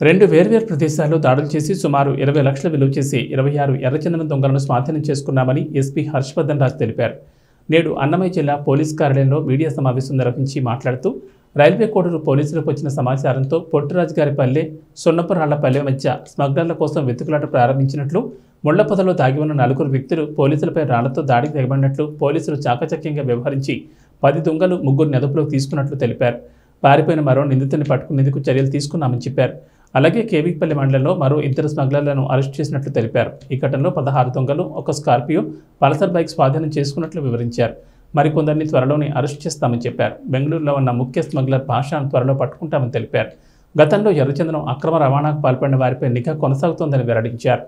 రెండు వేర్వేరు ప్రదేశాల్లో దాడులు చేసి సుమారు ఇరవై లక్షల విలువ చేసి ఇరవై ఆరు ఎర్రచందనం దొంగలను స్వాధీనం చేసుకున్నామని ఎస్పీ హర్షవర్ధన్ రాజ్ తెలిపారు నేడు అన్నమయ్య జిల్లా పోలీస్ కార్యాలయంలో మీడియా సమావేశం నిర్వహించి మాట్లాడుతూ రైల్వే కోడూరు పోలీసులకు వచ్చిన సమాచారంతో పొట్టురాజు గారి పల్లె సున్నపురాళ్లపల్లె మధ్య స్మగ్లర్ల కోసం వెతుకులాట ప్రారంభించినట్లు ముళ్లపొదలో దాగి ఉన్న నలుగురు వ్యక్తులు పోలీసులపై రాళ్లతో దాడికి దిగబడినట్లు పోలీసులు చాకచక్యంగా వ్యవహరించి పది దొంగలు ముగ్గురు అదుపులోకి తీసుకున్నట్లు తెలిపారు పారిపోయిన మరో నిందితుని పట్టుకునేందుకు చర్యలు తీసుకున్నామని చెప్పారు అలాగే కేవీపల్లి మండలంలో మరో ఇద్దరు స్మగ్లర్లను అరెస్ట్ చేసినట్లు తెలిపారు ఈ ఘటనలో పదహారు దొంగలు ఒక స్కార్పియో పల్సర్ బైక్ స్వాధీనం చేసుకున్నట్లు వివరించారు మరికొందరిని త్వరలోనే అరెస్ట్ చేస్తామని చెప్పారు బెంగళూరులో ఉన్న ముఖ్య స్మగ్లర్ భాషను త్వరలో పట్టుకుంటామని తెలిపారు గతంలో ఎర్రచందనం అక్రమ రవాణాకు పాల్పడిన వారిపై నిఘా కొనసాగుతోందని వెల్లడించారు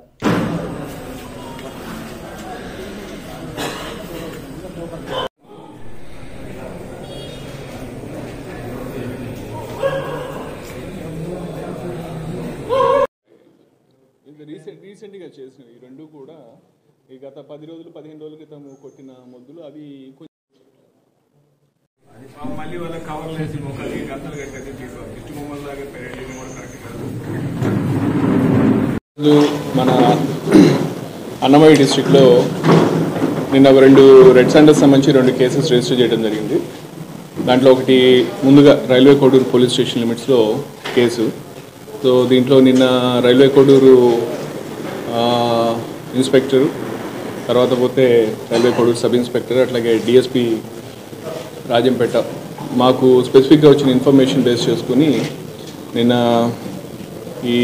ఇది రీసెంట్ రీసెంట్గా చేసినవి ఈ రెండు కూడా ఈ గత పది రోజులు పదిహేను రోజుల క్రితం కొట్టిన మొద్దులు అవి కొంచెం మళ్ళీ వాళ్ళ కవర్లు వేసి మొక్కలు గంటలు కట్టేసి తీసుకోవాలి ఇష్ట బొమ్మల దాకా పెరగడం కూడా కరెక్ట్ కాదు రోజు మన అన్నమయ్య డిస్ట్రిక్ట్లో నిన్న ఒక రెండు రెడ్ సెంటర్స్ సంబంధించి రెండు కేసెస్ రిజిస్టర్ చేయడం జరిగింది దాంట్లో ఒకటి ముందుగా రైల్వే కోడూరు పోలీస్ స్టేషన్ లిమిట్స్లో కేసు సో దీంట్లో నిన్న రైల్వే కోడూరు ఆ, ఇన్స్పెక్టరు తర్వాత పోతే రైల్వే కోడూరు సబ్ ఇన్స్పెక్టర్ అట్లాగే డిఎస్పి రాజంపేట మాకు స్పెసిఫిక్గా వచ్చిన ఇన్ఫర్మేషన్ బేస్ చేసుకుని నిన్న ఈ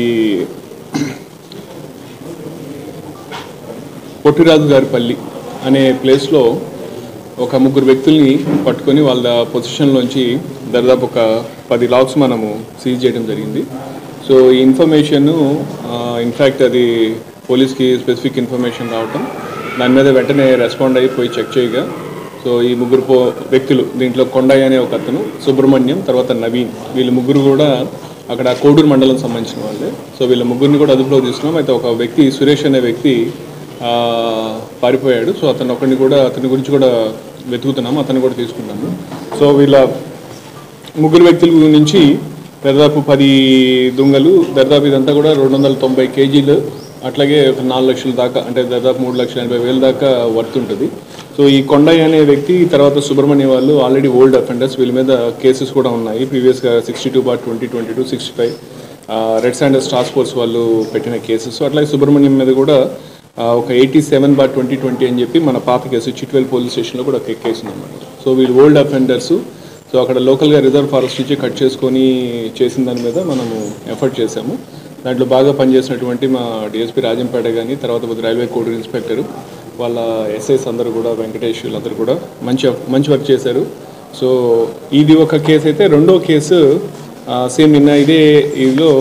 పొట్టిరాజు గారి పల్లి అనే ప్లేస్లో ఒక ముగ్గురు వ్యక్తుల్ని పట్టుకొని వాళ్ళ పొజిషన్లోంచి దాదాపు ఒక పది లాక్స్ మనము సీజ్ చేయడం జరిగింది సో ఈ ఇన్ఫర్మేషన్ ఇన్ఫ్యాక్ట్ అది పోలీస్కి స్పెసిఫిక్ ఇన్ఫర్మేషన్ రావటం దాని మీద వెంటనే రెస్పాండ్ అయ్యి పోయి చెక్ చేయగా సో ఈ ముగ్గురు పో వ్యక్తులు దీంట్లో కొండయ్య అనే ఒక అతను సుబ్రహ్మణ్యం తర్వాత నవీన్ వీళ్ళు ముగ్గురు కూడా అక్కడ కోడూరు మండలం సంబంధించిన వాళ్ళే సో వీళ్ళ ముగ్గురిని కూడా అదుపులో తీసుకున్నాం అయితే ఒక వ్యక్తి సురేష్ అనే వ్యక్తి ఆ, పారిపోయాడు సో అతను ఒకరిని కూడా అతని గురించి కూడా వెతుకుతున్నాము అతను కూడా తీసుకున్నాము సో వీళ్ళ ముగ్గురు వ్యక్తుల నుంచి దాదాపు పది దొంగలు దాదాపు ఇదంతా కూడా రెండు వందల తొంభై కేజీలు అట్లాగే ఒక నాలుగు లక్షల దాకా అంటే దాదాపు మూడు లక్షల ఎనభై వేల దాకా వర్త్ ఉంటుంది సో ఈ కొండయ్య అనే వ్యక్తి తర్వాత సుబ్రహ్మణ్య వాళ్ళు ఆల్రెడీ ఓల్డ్ అఫెండర్స్ వీళ్ళ మీద కేసెస్ కూడా ఉన్నాయి ప్రీవియస్గా sixty two bar twenty twenty two sixty five red sanders task force వాళ్ళు పెట్టిన కేసెస్ అట్లాగే సుబ్రహ్మణ్యం మీద కూడా ఆ, ఒక eighty seven bar twenty twenty అని చెప్పి మన పాత కేసు చిట్వెల్ పోలీస్ స్టేషన్లో కూడా ఒక కేసు ఉందన్నమాట సో వీళ్ళు ఓల్డ్ అఫెండర్స్ సో అక్కడ లోకల్గా రిజర్వ్ ఫారెస్ట్ నుంచి కట్ చేసుకొని చేసిన దాని మీద మనము ఎఫర్ట్ చేశాము దాంట్లో బాగా పనిచేసినటువంటి మా డిఎస్పీ రాజంపేట కానీ తర్వాత పోతే రైల్వే కోడూరు ఇన్స్పెక్టర్ వాళ్ళ ఎస్ఐస్ అందరూ కూడా వెంకటేష్ వీళ్ళందరూ కూడా మంచి మంచి వర్క్ చేశారు సో ఇది ఒక కేసు అయితే రెండో కేసు సేమ్ నిన్న ఇదే ఇదిలో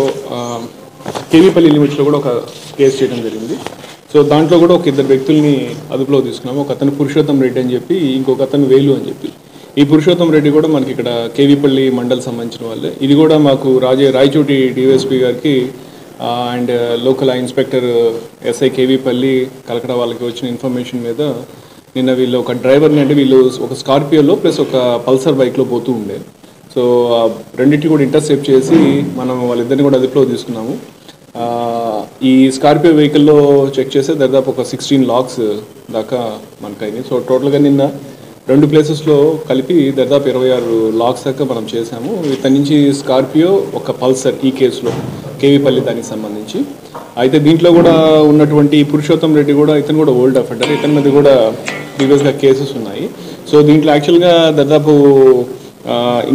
కేవీపల్లి లిమిట్స్లో కూడా ఒక కేసు చేయడం జరిగింది సో దాంట్లో కూడా ఒక ఇద్దరు వ్యక్తుల్ని అదుపులో తీసుకున్నాము ఒక అతను పురుషోత్తం రెడ్డి అని చెప్పి ఇంకొక అతను వేలు అని చెప్పి ఈ పురుషోత్తం రెడ్డి కూడా మనకి ఇక్కడ కేవీపల్లి మండల్ సంబంధించిన వాళ్ళే ఇది కూడా మాకు రాజే రాయచోటి డిఎస్పీ గారికి and local inspector SI KV Palli Kalakada వాళ్ళకి వచ్చిన ఇన్ఫర్మేషన్ మీద నిన్న వీళ్ళు ఒక డ్రైవర్ని అంటే వీళ్ళు ఒక స్కార్పియోలో ప్లస్ ఒక పల్సర్ బైక్లో పోతూ ఉండే సో ఆ రెండింటిని కూడా ఇంటర్సెప్ట్ చేసి మనం వాళ్ళిద్దరిని కూడా అదుపులో తీసుకున్నాము ఆ, ఈ స్కార్పియో వెహికల్లో చెక్ చేస్తే దాదాపు ఒక సిక్స్టీన్ లాక్స్ దాకా మనకు అయినాయి సో టోటల్గా నిన్న రెండు ప్లేసెస్లో కలిపి దాదాపు ఇరవై ఆరు లాక్స్ దాకా మనం చేసాము ఇతని నుంచి స్కార్పియో ఒక పల్సర్ ఈ కేసులో కేవీపల్లి దానికి సంబంధించి అయితే దీంట్లో కూడా ఉన్నటువంటి పురుషోత్తం రెడ్డి కూడా ఇతను కూడా ఓల్డ్ అఫెండర్ ఇతని మీద కూడా ప్రీవియస్గా కేసెస్ ఉన్నాయి సో దీంట్లో యాక్చువల్గా దాదాపు ఆ,